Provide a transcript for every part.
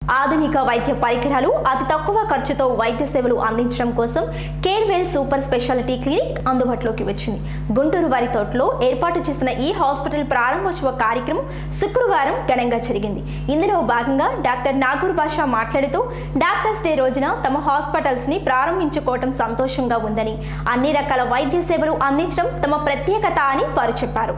ఆధునిక వైద్య పరికరాలు అతి తక్కువ ఖర్చుతో వైద్య సేవలు అందించడం కోసం కేర్వెల్ సూపర్ స్పెషాలిటీ క్లినిక్ అందుబాటులోకి వచ్చింది గుంటూరు వారి తోటలో ఏర్పాటు చేసిన ఈ హాస్పిటల్ ప్రారంభోత్సవ కార్యక్రమం శుక్రవారం ఘనంగా జరిగింది ఇందులో భాగంగా డాక్టర్ నాగూర్ బాషా మాట్లాడుతూ డాక్టర్స్ డే రోజున తమ హాస్పిటల్స్ ని ప్రారంభించుకోవటం సంతోషంగా ఉందని అన్ని రకాల వైద్య సేవలు అందించడం తమ ప్రత్యేకత అని వారు చెప్పారు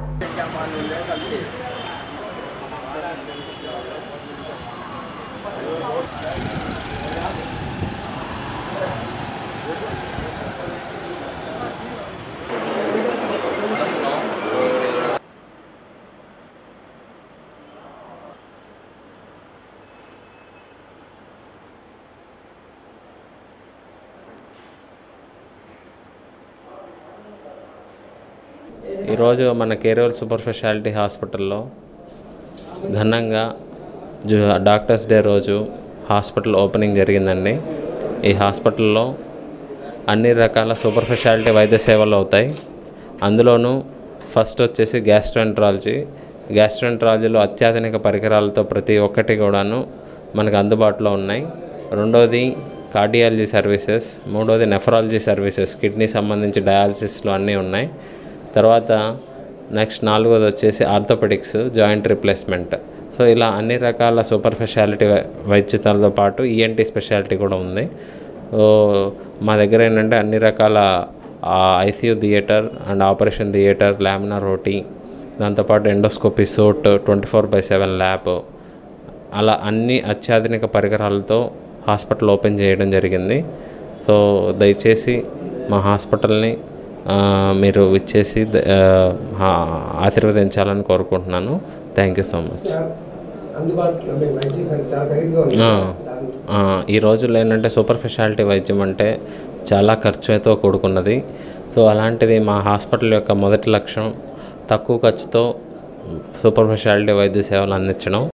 ఈరోజు మన కేరళ సూపర్ స్పెషాలిటీ హాస్పిటల్లో ఘనంగా జు డాక్టర్స్ డే రోజు హాస్పిటల్ ఓపెనింగ్ జరిగిందండి ఈ హాస్పిటల్లో అన్ని రకాల సూపర్ స్పెషాలిటీ వైద్య సేవలు అవుతాయి అందులోనూ ఫస్ట్ వచ్చేసి గ్యాస్ట్రోఎంట్రాలజీ గ్యాస్ట్రోఎంట్రాలజీలో అత్యాధునిక పరికరాలతో ప్రతి ఒక్కటి కూడాను మనకు అందుబాటులో ఉన్నాయి రెండోది కార్డియాలజీ సర్వీసెస్ మూడోది నెఫ్రాలజీ సర్వీసెస్ కిడ్నీ సంబంధించి డయాలసిస్లు అన్నీ ఉన్నాయి తర్వాత నెక్స్ట్ నాలుగోది వచ్చేసి ఆర్థోపెడిక్స్ జాయింట్ రిప్లేస్మెంట్ సో ఇలా అన్ని రకాల సూపర్ స్పెషాలిటీ వై- వైద్యతలతో పాటు ఈఎన్టీ స్పెషాలిటీ కూడా ఉంది సో మా దగ్గర ఏంటంటే అన్ని రకాల ICU theatre and operation theatre laminar రోటీ దాంతోపాటు endoscopy suite twenty four by seven lab అలా అన్ని అత్యాధునిక పరికరాలతో హాస్పిటల్ ఓపెన్ చేయడం జరిగింది సో దయచేసి మా హాస్పిటల్ని ఆ, మీరు ఇచ్చేసి ద- ఆ, ఆశీర్వదించాలని కోరుకుంటున్నాను థ్యాంక్ యూ సో మచ్ అందుబాటులో అంటే వైద్యం చాలా ఖరీదుగా ఉంది ఆ. దాని ఆ, ఈ రోజుల్లో ఏంటంటే సూపర్ స్పెషాలిటీ వైద్యం అంటే చాలా ఖర్చుతో కూడుకున్నది సో అలాంటిది మా హాస్పిటల్ యొక్క మొదటి లక్ష్యం తక్కువ ఖర్చుతో సూపర్ స్పెషాలిటీ వైద్య సేవలు అందించడం